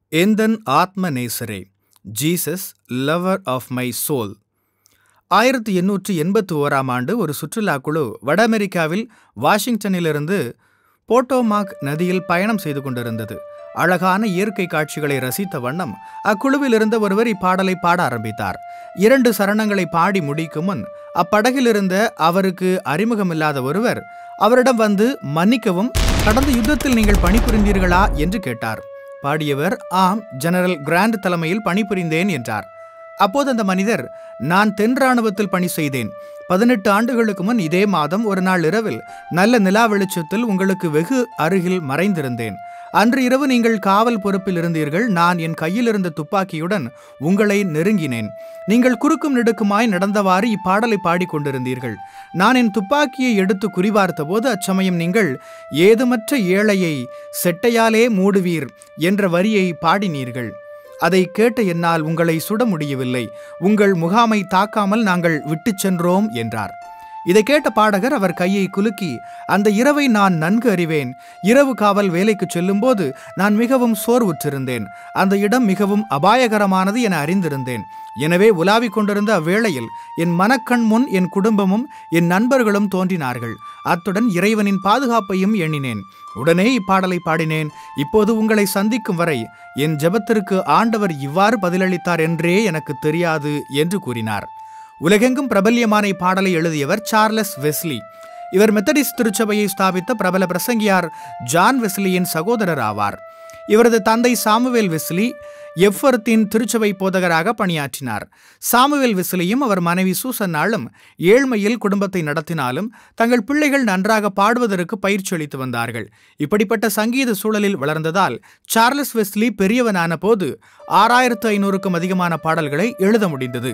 எந்தன் ஆத்ம நேசரே Jesus lover of my soul ஆயிரத்தி எண்ணூற்று எண்பத்தி ஓராம் ஆண்டு ஒரு சுற்றுலாக் குழு வட அமெரிக்காவில் வாஷிங்டனிலிருந்து போட்டோமாக் நதியில் பயணம் செய்து கொண்டிருந்தது அழகான இயற்கை காட்சிகளை ரசித்த வண்ணம் அக்குழுவில் இருந்த ஒருவர் இப்பாடலை பாட ஆரம்பித்தார் இரண்டு சரணங்களை பாடி முடிக்கும் முன் அப்படகில் இருந்த அவருக்கு அறிமுகமில்லாத ஒருவர் அவரிடம் வந்து மன்னிக்கவும் கடந்த யுத்தத்தில் நீங்கள் பணிபுரிந்தீர்களா என்று கேட்டார் பாடியவர் ஆம் ஜெனரல் கிராண்ட் தலைமையில் பணிபுரிந்தேன் என்றார் அப்போது அந்த மனிதர் நான் தென் ராணுவத்தில் பணி செய்தேன் பதினெட்டு ஆண்டுகளுக்கு முன் இதே மாதம் ஒரு நாள் இரவில் நல்ல நிலா வெளிச்சத்தில் உங்களுக்கு வெகு அருகில் மறைந்திருந்தேன் அன்று இரவு நீங்கள் காவல் பொறுப்பில் இருந்தீர்கள் நான் என் கையில் இருந்த துப்பாக்கியுடன் உங்களை நெருங்கினேன் நீங்கள் குறுக்கும் நெடுக்குமாய் நடந்தவாறு இப்பாடலை பாடிக்கொண்டிருந்தீர்கள் நான் என் துப்பாக்கியை எடுத்து குறிவார்த்த போது அச்சமயம் நீங்கள் ஏதுமற்ற ஏழையை செட்டையாலே மூடுவீர் என்ற வரியை பாடினீர்கள் அதை கேட்ட என்னால் உங்களை சுட முடியவில்லை உங்கள் முகாமை தாக்காமல் நாங்கள் விட்டுச் சென்றோம் என்றார் இதை கேட்ட பாடகர் அவர் கையை குலுக்கி அந்த இரவை நான் நன்கு அறிவேன் இரவு காவல் வேலைக்கு செல்லும்போது நான் மிகவும் சோர்வுற்றிருந்தேன் அந்த இடம் மிகவும் அபாயகரமானது என அறிந்திருந்தேன் எனவே உலாவிக் கொண்டிருந்த அவ்வேளையில் என் மனக்கண் முன் என் குடும்பமும் என் நண்பர்களும் தோன்றினார்கள் அத்துடன் இறைவனின் பாதுகாப்பையும் எண்ணினேன் உடனே இப்பாடலை பாடினேன் இப்போது உங்களை சந்திக்கும் வரை என் ஜெபத்திற்கு ஆண்டவர் இவ்வாறு பதிலளித்தார் என்றே எனக்கு தெரியாது என்று கூறினார் உலகெங்கும் பிரபல்யமான இப்பாடலை எழுதியவர் சார்லஸ் வெஸ்லி இவர் மெத்தடிஸ்ட் திருச்சபையை ஸ்தாபித்த பிரபல பிரசங்கியார் ஜான் வெஸ்லியின் சகோதரர் ஆவார் இவரது தந்தை சாமுவேல் வெஸ்லி எஃபர்த்தின் திருச்சபை போதகராக பணியாற்றினார் சாமுவேல் வெஸ்லியும் அவர் மனைவி சூசன்னாலும் ஏழ்மையில் குடும்பத்தை நடத்தினாலும் தங்கள் பிள்ளைகள் நன்றாக பாடுவதற்கு பயிற்சி அளித்து வந்தார்கள் இப்படிப்பட்ட சங்கீத சூழலில் வளர்ந்ததால் சார்லஸ் வெஸ்லி பெரியவனான போது ஆறாயிரத்து ஐநூறுக்கும் அதிகமான பாடல்களை எழுத முடிந்தது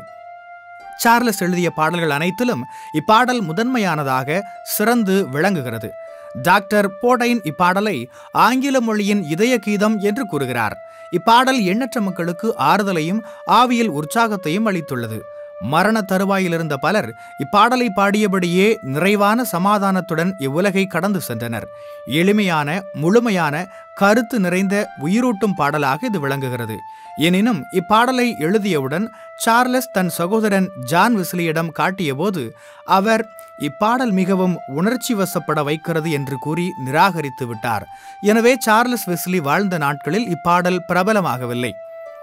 சார்லஸ் எழுதிய பாடல்கள் அனைத்திலும் இப்பாடல் முதன்மையானதாக சிறந்து விளங்குகிறது டாக்டர் போடைன் இப்பாடலை ஆங்கில மொழியின் இதய கீதம் என்று கூறுகிறார் இப்பாடல் எண்ணற்ற மக்களுக்கு ஆறுதலையும் ஆவியில் உற்சாகத்தையும் அளித்துள்ளது மரண தருவாயில் இருந்த பலர் இப்பாடலை பாடியபடியே நிறைவான சமாதானத்துடன் இவ்வுலகை கடந்து சென்றனர் எளிமையான முழுமையான கருத்து நிறைந்த உயிரூட்டும் பாடலாக இது விளங்குகிறது எனினும் இப்பாடலை எழுதியவுடன் சார்லஸ் தன் சகோதரன் ஜான் விஸ்லியிடம் காட்டியபோது அவர் இப்பாடல் மிகவும் உணர்ச்சி வசப்பட வைக்கிறது என்று கூறி நிராகரித்து விட்டார் எனவே சார்லஸ் வெஸ்லி வாழ்ந்த நாட்களில் இப்பாடல் பிரபலமாகவில்லை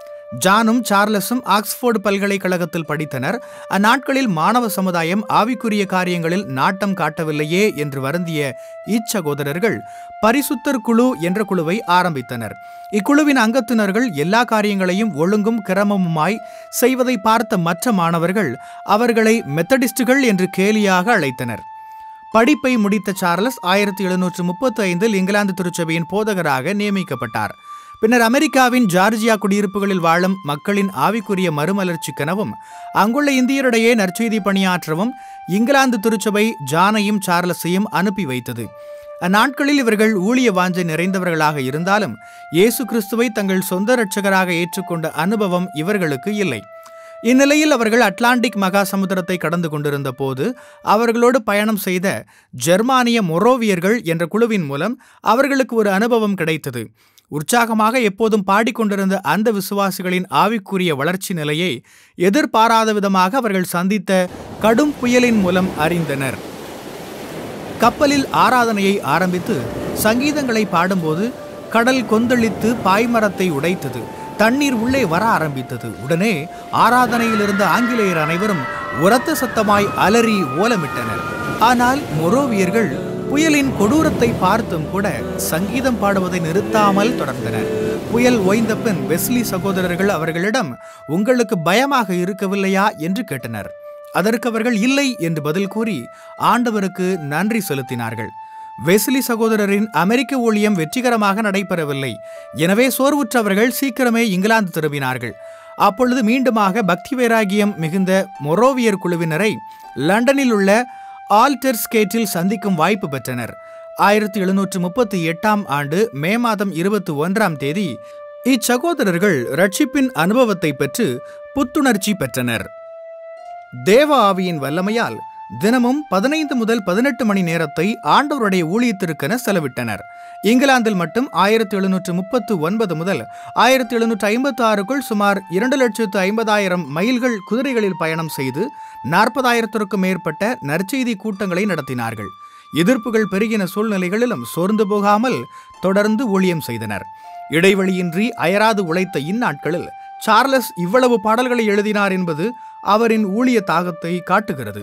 ஜானும் சார்லஸும் ஆக்ஸ்போர்டு பல்கலைக்கழகத்தில் படித்தனர் அந்நாட்களில் மாணவ சமுதாயம் ஆவிக்குரிய காரியங்களில் நாட்டம் காட்டவில்லையே என்று வருந்திய இச்சகோதரர்கள் பரிசுத்தர் குழு என்ற குழுவை ஆரம்பித்தனர் இக்குழுவின் அங்கத்தினர்கள் எல்லா காரியங்களையும் ஒழுங்கும் கிரமமுமாய் செய்வதை பார்த்த மற்ற மாணவர்கள் அவர்களை மெத்தடிஸ்டுகள் என்று கேலியாக அழைத்தனர் படிப்பை முடித்த சார்லஸ் ஆயிரத்தி எழுநூற்று முப்பத்தி ஐந்தில் இங்கிலாந்து திருச்சபையின் போதகராக நியமிக்கப்பட்டார் பின்னர் அமெரிக்காவின் ஜார்ஜியா குடியிருப்புகளில் வாழும் மக்களின் ஆவிக்குரிய மறுமலர்ச்சி கனவும் அங்குள்ள இந்தியரிடையே நற்செய்தி பணியாற்றவும் இங்கிலாந்து திருச்சபை ஜானையும் சார்லஸையும் அனுப்பி வைத்தது அந்நாட்களில் இவர்கள் ஊழிய வாஞ்சை நிறைந்தவர்களாக இருந்தாலும் இயேசு கிறிஸ்துவை தங்கள் சொந்த இரட்சகராக ஏற்றுக்கொண்ட அனுபவம் இவர்களுக்கு இல்லை இந்நிலையில் அவர்கள் அட்லாண்டிக் மகா சமுத்திரத்தை கடந்து கொண்டிருந்த போது அவர்களோடு பயணம் செய்த ஜெர்மானிய மொரோவியர்கள் என்ற குழுவின் மூலம் அவர்களுக்கு ஒரு அனுபவம் கிடைத்தது உற்சாகமாக எப்போதும் பாடிக்கொண்டிருந்த அந்த விசுவாசிகளின் ஆவிக்குரிய வளர்ச்சி நிலையை எதிர்பாராத விதமாக அவர்கள் சந்தித்த கடும் புயலின் மூலம் அறிந்தனர் கப்பலில் ஆராதனையை ஆரம்பித்து சங்கீதங்களை பாடும்போது கடல் கொந்தளித்து பாய்மரத்தை உடைத்தது தண்ணீர் உள்ளே வர ஆரம்பித்தது உடனே ஆராதனையில் இருந்த ஆங்கிலேயர் அனைவரும் உரத்த சத்தமாய் அலறி ஓலமிட்டனர் ஆனால் மொரோவியர்கள் புயலின் கொடூரத்தை பார்த்தும் கூட சங்கீதம் பாடுவதை நிறுத்தாமல் தொடர்ந்தனர் புயல் ஓய்ந்த பின் வெஸ்லி சகோதரர்கள் அவர்களிடம் உங்களுக்கு பயமாக இருக்கவில்லையா என்று கேட்டனர் அதற்கு அவர்கள் இல்லை என்று பதில் கூறி ஆண்டவருக்கு நன்றி செலுத்தினார்கள் வெஸ்லி சகோதரரின் அமெரிக்க ஊழியம் வெற்றிகரமாக நடைபெறவில்லை எனவே சோர்வுற்றவர்கள் சீக்கிரமே இங்கிலாந்து திரும்பினார்கள் அப்பொழுது மீண்டுமாக பக்தி வைராகியம் மிகுந்த மொரோவியர் குழுவினரை லண்டனில் உள்ள ஆல்டர் ஸ்கேட்டில் சந்திக்கும் வாய்ப்பு பெற்றனர் ஆயிரத்தி எழுநூற்று முப்பத்தி எட்டாம் ஆண்டு மே மாதம் இருபத்தி ஒன்றாம் தேதி இச்சகோதரர்கள் ரட்சிப்பின் அனுபவத்தை பெற்று புத்துணர்ச்சி பெற்றனர் தேவ ஆவியின் வல்லமையால் தினமும் பதினைந்து முதல் பதினெட்டு மணி நேரத்தை ஆண்டவருடைய ஊழியத்திற்கென செலவிட்டனர் இங்கிலாந்தில் மட்டும் ஆயிரத்தி எழுநூற்று முப்பத்து ஒன்பது முதல் ஆயிரத்தி எழுநூற்று ஐம்பத்தி ஆறுக்குள் சுமார் இரண்டு லட்சத்து ஐம்பதாயிரம் மைல்கள் குதிரைகளில் பயணம் செய்து நாற்பதாயிரத்திற்கும் மேற்பட்ட நற்செய்தி கூட்டங்களை நடத்தினார்கள் எதிர்ப்புகள் பெருகின சூழ்நிலைகளிலும் சோர்ந்து போகாமல் தொடர்ந்து ஊழியம் செய்தனர் இடைவெளியின்றி அயராது உழைத்த இந்நாட்களில் சார்லஸ் இவ்வளவு பாடல்களை எழுதினார் என்பது அவரின் ஊழிய தாகத்தை காட்டுகிறது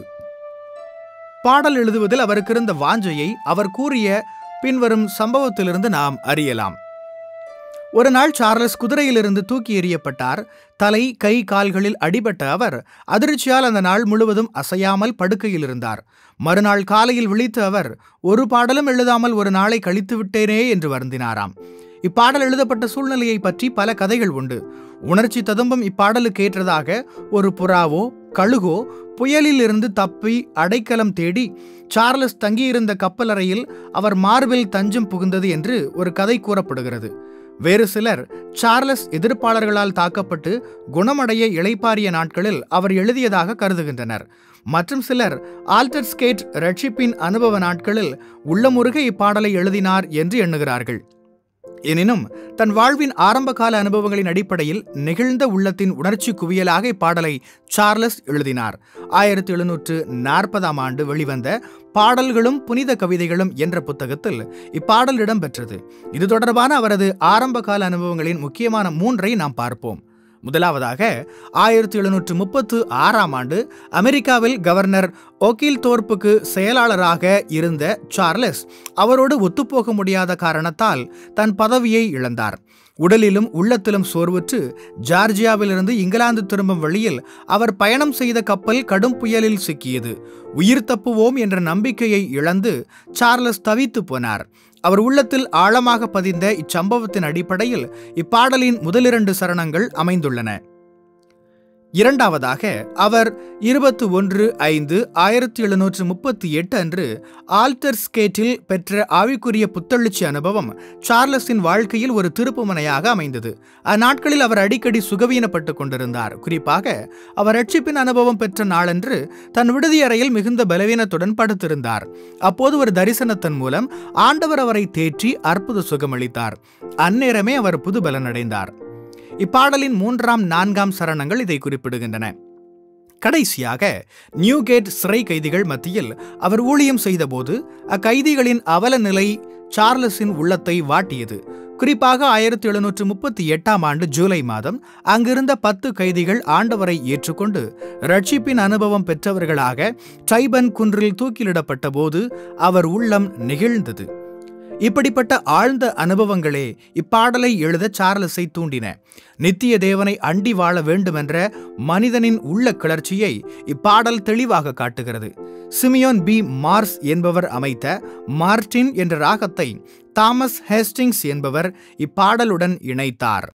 பாடல் எழுதுவதில் அவருக்கு இருந்த வாஞ்சையை அவர் கூறிய பின்வரும் சம்பவத்திலிருந்து நாம் அறியலாம் ஒரு நாள் சார்லஸ் குதிரையிலிருந்து தூக்கி எறியப்பட்டார் தலை கை கால்களில் அடிபட்ட அவர் அதிர்ச்சியால் அந்த நாள் முழுவதும் அசையாமல் படுக்கையில் இருந்தார் மறுநாள் காலையில் விழித்த அவர் ஒரு பாடலும் எழுதாமல் ஒரு நாளை கழித்து விட்டேனே என்று வருந்தினாராம் இப்பாடல் எழுதப்பட்ட சூழ்நிலையை பற்றி பல கதைகள் உண்டு உணர்ச்சி ததும்பும் இப்பாடலுக்கு ஏற்றதாக ஒரு புறாவோ கழுகோ புயலில் இருந்து தப்பி அடைக்கலம் தேடி சார்லஸ் தங்கியிருந்த கப்பலறையில் அவர் மார்பில் தஞ்சம் புகுந்தது என்று ஒரு கதை கூறப்படுகிறது வேறு சிலர் சார்லஸ் எதிர்ப்பாளர்களால் தாக்கப்பட்டு குணமடைய இளைப்பாறிய நாட்களில் அவர் எழுதியதாக கருதுகின்றனர் மற்றும் சிலர் ஆல்டர் ஸ்கேட் ரட்சிப்பின் அனுபவ நாட்களில் உள்ளமுருக இப்பாடலை எழுதினார் என்று எண்ணுகிறார்கள் எனினும் தன் வாழ்வின் ஆரம்பகால அனுபவங்களின் அடிப்படையில் நெகிழ்ந்த உள்ளத்தின் உணர்ச்சி குவியலாக இப்பாடலை சார்லஸ் எழுதினார் ஆயிரத்தி எழுநூற்று நாற்பதாம் ஆண்டு வெளிவந்த பாடல்களும் புனித கவிதைகளும் என்ற புத்தகத்தில் இப்பாடல் இடம்பெற்றது இது தொடர்பான அவரது ஆரம்பகால அனுபவங்களின் முக்கியமான மூன்றை நாம் பார்ப்போம் முதலாவதாக ஆயிரத்தி எழுநூற்று முப்பத்து ஆறாம் ஆண்டு அமெரிக்காவில் கவர்னர் ஒகில் தோர்ப்புக்கு செயலாளராக இருந்த சார்லஸ் அவரோடு ஒத்துப்போக முடியாத காரணத்தால் தன் பதவியை இழந்தார் உடலிலும் உள்ளத்திலும் சோர்வுற்று ஜார்ஜியாவிலிருந்து இங்கிலாந்து திரும்பும் வழியில் அவர் பயணம் செய்த கப்பல் கடும் புயலில் சிக்கியது உயிர் தப்புவோம் என்ற நம்பிக்கையை இழந்து சார்லஸ் தவித்து போனார் அவர் உள்ளத்தில் ஆழமாக பதிந்த இச்சம்பவத்தின் அடிப்படையில் இப்பாடலின் முதலிரண்டு சரணங்கள் அமைந்துள்ளன இரண்டாவதாக அவர் இருபத்தி ஒன்று ஐந்து ஆயிரத்தி எழுநூற்று முப்பத்தி எட்டு அன்று ஆல்டர் ஸ்கேட்டில் பெற்ற ஆவிக்குரிய புத்தெழுச்சி அனுபவம் சார்லஸின் வாழ்க்கையில் ஒரு திருப்புமுனையாக அமைந்தது அந்நாட்களில் அவர் அடிக்கடி சுகவீனப்பட்டு கொண்டிருந்தார் குறிப்பாக அவர் ரட்சிப்பின் அனுபவம் பெற்ற நாளன்று தன் விடுதி அறையில் மிகுந்த பலவீனத்துடன் படுத்திருந்தார் அப்போது ஒரு தரிசனத்தின் மூலம் ஆண்டவர் அவரை தேற்றி அற்புத சுகமளித்தார் அந்நேரமே அவர் புது பலனடைந்தார் இப்பாடலின் மூன்றாம் நான்காம் சரணங்கள் இதை குறிப்பிடுகின்றன கடைசியாக நியூகேட் சிறை கைதிகள் மத்தியில் அவர் ஊழியம் செய்தபோது அக்கைதிகளின் அவல நிலை சார்லஸின் உள்ளத்தை வாட்டியது குறிப்பாக ஆயிரத்தி எழுநூற்று முப்பத்தி எட்டாம் ஆண்டு ஜூலை மாதம் அங்கிருந்த பத்து கைதிகள் ஆண்டவரை ஏற்றுக்கொண்டு ரட்சிப்பின் அனுபவம் பெற்றவர்களாக டைபன் குன்றில் தூக்கிலிடப்பட்ட போது அவர் உள்ளம் நெகிழ்ந்தது இப்படிப்பட்ட ஆழ்ந்த அனுபவங்களே இப்பாடலை எழுத சார்லஸை தூண்டின நித்திய தேவனை அண்டி வாழ வேண்டுமென்ற மனிதனின் உள்ள கிளர்ச்சியை இப்பாடல் தெளிவாக காட்டுகிறது சிமியோன் பி மார்ஸ் என்பவர் அமைத்த மார்டின் என்ற ராகத்தை தாமஸ் ஹேஸ்டிங்ஸ் என்பவர் இப்பாடலுடன் இணைத்தார்